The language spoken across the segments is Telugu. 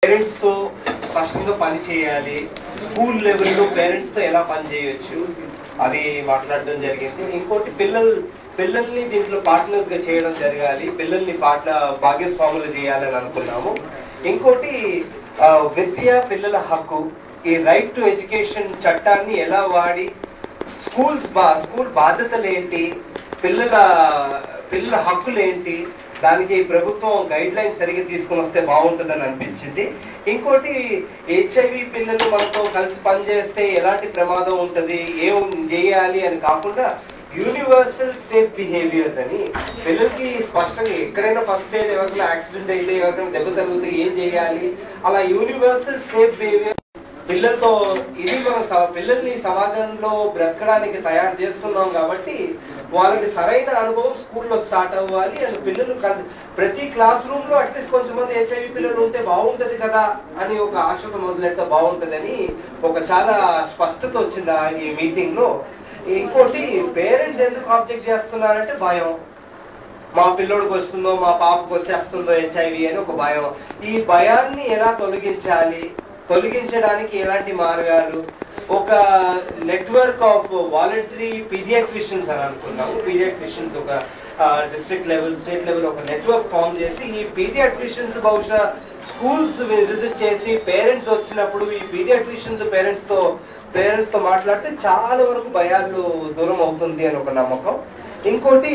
పేరెంట్స్తో స్పష్టంగా పని చేయాలి స్కూల్ లెవెల్లో పేరెంట్స్తో ఎలా పని చేయొచ్చు అది మాట్లాడడం జరిగింది ఇంకోటి పిల్లలు పిల్లల్ని దీంట్లో పార్ట్నర్స్ గా చేయడం జరగాలి పిల్లల్ని పార్ట్నర్ భాగస్వాములు చేయాలని అనుకున్నాము ఇంకోటి ఆ, విద్య పిల్లల హక్కు ఈ రైట్ టు ఎడ్యుకేషన్ చట్టాన్ని ఎలా వాడి స్కూల్స్ బా స్కూల్ బాధ్యతలు ఏంటి పిల్లల పిల్లల హక్కులు ఏంటి దానికి ప్రభుత్వం గైడ్ లైన్స్ సరిగ్గా తీసుకుని వస్తే బాగుంటుందని అనిపించింది ఇంకోటి హెచ్ఐవి పిల్లలు మనతో కలిసి పనిచేస్తే ఎలాంటి ప్రమాదం ఉంటుంది ఏం చేయాలి అని కాకుండా యూనివర్సల్ సేఫ్ బిహేవియర్స్ అని పిల్లలకి స్పష్టంగా ఎక్కడైనా ఫస్ట్ ఎయిడ్ ఎవరికైనా యాక్సిడెంట్ అయితే ఎవరికైనా దెబ్బ తగిలితే ఏం చేయాలి అలా యూనివర్సల్ సేఫ్ బిహేవియర్ పిల్లలతో ఇది మనం స- పిల్లల్ని సమాజంలో బ్రతకడానికి తయారు చేస్తున్నాం కాబట్టి వాళ్ళకి సరైన అనుభవం స్కూల్లో స్టార్ట్ అవ్వాలి అండ్ పిల్లలు కన్- ప్రతి క్లాస్ రూమ్ లో అట్లీస్ట్ కొంచెం మంది హెచ్ఐవి పిల్లలు ఉంటే బాగుంటది కదా అని ఒక ఆశతో మొదలెడితే బాగుంటదని ఒక చాలా స్పష్టత వచ్చింది ఆ ఈ మీటింగ్ లో ఇంకోటి పేరెంట్స్ ఎందుకు ఆబ్జెక్ట్ చేస్తున్నారంటే భయం మా పిల్లోడికి వస్తుందో మా పాపకు వచ్చేస్తుందో హెచ్ఐవి అని ఒక భయం ఈ భయాన్ని ఎలా తొలగించాలి తొలగించడానికి ఎలాంటి మార్గాలు ఒక నెట్వర్క్ ఆఫ్ వాలంటరీ పీడియాట్రిషియన్స్ అని అనుకున్నాము పీడియాట్రిషియన్స్ ఒక డిస్ట్రిక్ట్ లెవెల్ స్టేట్ లెవెల్ ఒక నెట్వర్క్ ఫామ్ చేసి ఈ పీడియాట్రిషియన్స్ బహుశా స్కూల్స్ విజిట్ చేసి పేరెంట్స్ వచ్చినప్పుడు ఈ పీడియాట్రిషియన్స్ పేరెంట్స్ తో పేరెంట్స్ తో మాట్లాడితే చాలా వరకు భయాలు దూరం అవుతుంది అని ఒక నమ్మకం ఇంకోటి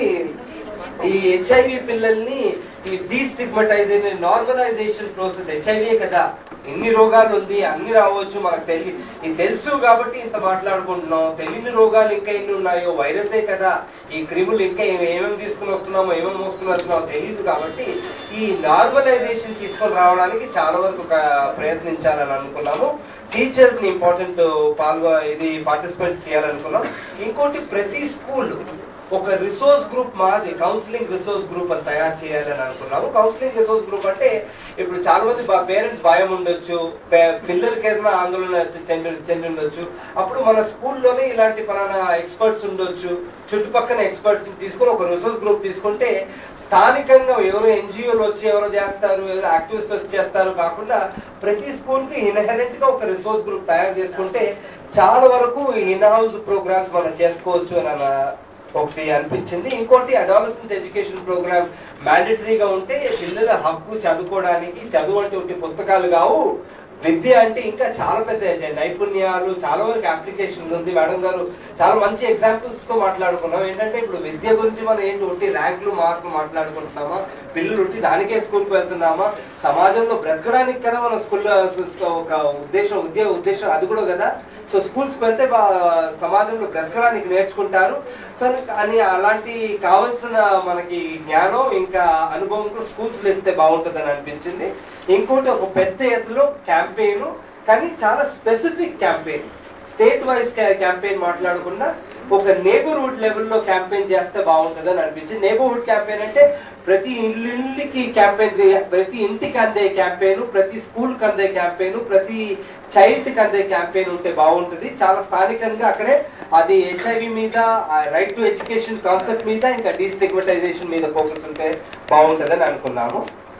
ఈ హెచ్ఐవి పిల్లల్ని ఈ డీస్టిగ్మటైజేషన్ నార్మలైజేషన్ ప్రాసెస్ హెచ్ఐవి కదా ఎన్ని రోగాలు ఉంది అన్ని రావచ్చు మనకు తెలియ ఇది తెలుసు కాబట్టి ఇంత మాట్లాడుకుంటున్నాం తెలియని రోగాలు ఇంకా ఎన్ని ఉన్నాయో వైరసే కదా ఈ క్రిములు ఇంకా ఏం- ఏమేమి తీసుకుని వస్తున్నామో ఏమేమి మోసుకుని వస్తున్నామో తెలియదు కాబట్టి ఈ నార్మలైజేషన్ తీసుకొని రావడానికి చాలా వరకు క- ప్రయత్నించాలని అనుకున్నాము టీచర్స్ ని ఇంపార్టెంట్ పాల్గొ ఇది పార్టిసిపేట్ చేయాలనుకున్నాం ఇంకోటి ప్రతి స్కూల్ ఒక రిసోర్స్ గ్రూప్ మాది కౌన్సిలింగ్ రిసోర్స్ గ్రూప్ అని తయారు చేయాలని అనుకున్నాము కౌన్సిలింగ్ రిసోర్స్ గ్రూప్ అంటే ఇప్పుడు చాలా మంది పేరెంట్స్ భయం ఉండొచ్చు పే- పిల్లలకి ఏదైనా ఆందోళన చె- చెంది చెంది ఉండొచ్చు అప్పుడు మన స్కూల్లోనే ఇలాంటి పలానా ఎక్స్పర్ట్స్ ఉండొచ్చు చుట్టుపక్కల ఎక్స్పర్ట్స్ తీసుకొని ఒక రిసోర్స్ గ్రూప్ తీసుకుంటే స్థానికంగా ఎవరో ఎన్జిఓలు వచ్చి ఎవరో చేస్తారు ఏదో యాక్టివిస్ట్ వచ్చి చేస్తారు కాకుండా ప్రతి స్కూల్ కి ఇన్హెరెంట్ గా ఒక రిసోర్స్ గ్రూప్ తయారు చేసుకుంటే చాలా వరకు ఇన్ హౌస్ ప్రోగ్రామ్స్ మనం చేసుకోవచ్చు అని అన్న- ఒకటి అనిపించింది ఇంకోటి అడాలసెన్స్ ఎడ్యుకేషన్ ప్రోగ్రామ్ మ్యాండటరీగా ఉంటే పిల్లల హక్కు చదువుకోవడానికి చదువు అంటే ఒకటి పుస్తకాలు కావు విద్య అంటే ఇంకా చాలా పెద్ద నైపుణ్యాలు చాలా వరకు అప్లికేషన్ ఉంది మేడం గారు చాలా మంచి ఎగ్జాంపుల్స్ తో మాట్లాడుకున్నాం ఏంటంటే ఇప్పుడు విద్య గురించి మనం ఏంటి ఒకటి ర్యాంకులు మార్కులు మాట్లాడుకుంటున్నామా పిల్లలు ఉంటే దానికే స్కూల్కి వెళ్తున్నామా సమాజంలో బ్రతకడానికి కదా మన స్కూల్లో ఒక ఉద్దేశం ఉద్యోగ ఉద్దేశం అది కూడా కదా సో స్కూల్స్ వెళ్తే బా- సమాజంలో బ్రతకడానికి నేర్చుకుంటారు సో అని అలాంటి కావాల్సిన మనకి జ్ఞానం ఇంకా అనుభవం కూడా స్కూల్స్ లో ఇస్తే బాగుంటుందని అనిపించింది ఇంకోటి ఒక పెద్ద ఎత్తులో క్యాంపెయిన్ కానీ చాలా specific campaign state wise campaign మాట్లాడకుండా ఒక నేబర్హుడ్ లెవెల్లో క్యాంపెయిన్ చేస్తే బాగుంటుందని అనిపించింది నేబర్హుడ్ క్యాంపెయిన్ అంటే ప్రతి ఇల్లుకి క్యాంపెయిన్ ప్రతి ఇంటికి అందే క్యాంపెయిన్ ప్రతి స్కూల్ కి అందే క్యాంపెయిన్ ప్రతి చైల్డ్ కి అందే క్యాంపెయిన్ ఉంటే బాగుంటుంది చాలా స్థానికంగా అక్కడే అది హెచ్ఐవి మీద రైట్ టు ఎడ్యుకేషన్ కాన్సెప్ట్ మీద ఇంకా డీస్టిగ్మటైజేషన్ మీద ఫోకస్ ఉంటే బాగుంటుందని అనుకున్నాము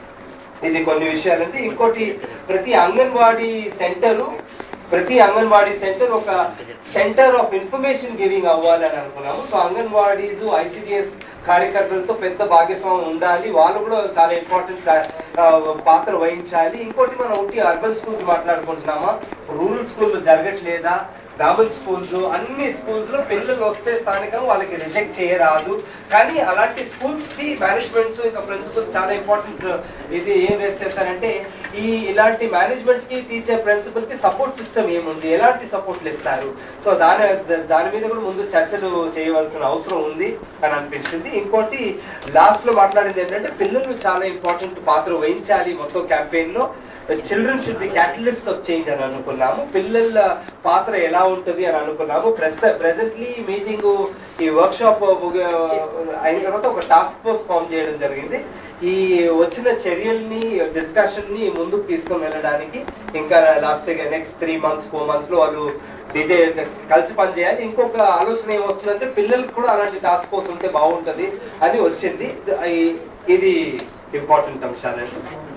ఇది కొన్ని విషయాలంటే ఇంకోటి ప్రతి అంగన్వాడీ సెంటరు ప్రతి అంగన్వాడీ సెంటర్ ఒక సెంటర్ ఆఫ్ ఇన్ఫర్మేషన్ గివింగ్ అవ్వాలని అనుకున్నాము సో అంగన్వాడీస్ ఐసిడిఎస్ కార్యకర్తలతో పెద్ద భాగస్వామ్యం ఉండాలి వాళ్ళు కూడా చాలా ఇంపార్టెంట్ పాత్ర వహించాలి ఇంకోటి మనం ఒకటి అర్బన్ స్కూల్స్ మాట్లాడుకుంటున్నామా రూరల్ స్కూల్ జరగట్లేదా గవర్నమెంట్ స్కూల్స్ అన్ని స్కూల్స్ లో పిల్లలు వస్తే స్థానికంగా వాళ్ళకి రిజెక్ట్ చేయరాదు కానీ అలాంటి స్కూల్స్ కి మేనేజ్మెంట్స్ ఇంకా ప్రిన్సిపల్స్ చాలా ఇంపార్టెంట్ ఇది ఏం రేస్ చేస్తారంటే ఈ ఇలాంటి మేనేజ్మెంట్ కి టీచర్ ప్రిన్సిపల్ కి సపోర్ట్ సిస్టమ్ ఏముంది ఎలాంటి సపోర్ట్లు ఇస్తారు సో దాని దాని మీద కూడా ముందు చర్చలు చేయవలసిన అవసరం ఉంది అని అనిపించింది ఇంకోటి లాస్ట్ లో మాట్లాడింది ఏంటంటే పిల్లలు చాలా ఇంపార్టెంట్ పాత్ర వహించాలి మొత్తం క్యాంపెయిన్ లో children should be catalyst of change అని అనుకున్నాము పిల్లల పాత్ర ఎలా ఉంటుంది అని అనుకున్నాము ప్రస్తుత ప్రెసెంట్లీ మీటింగ్ ఈ వర్క్ షాప్ అయిన తర్వాత ఒక టాస్క్ ఫోర్స్ ఫామ్ చేయడం జరిగింది ఈ వచ్చిన చర్యల్ని డిస్కషన్ ని ముందుకు తీసుకొని వెళ్ళడానికి ఇంకా last next three months four months లో వాళ్ళు డీటెయిల్ కలిసి పనిచేయాలి ఇంకొక ఆలోచన ఏమొస్తుందంటే పిల్లలకు కూడా అలాంటి టాస్క్ ఫోర్స్ ఉంటే బాగుంటది అని వచ్చింది ఇది ఇంపార్టెంట్ అంశాలండి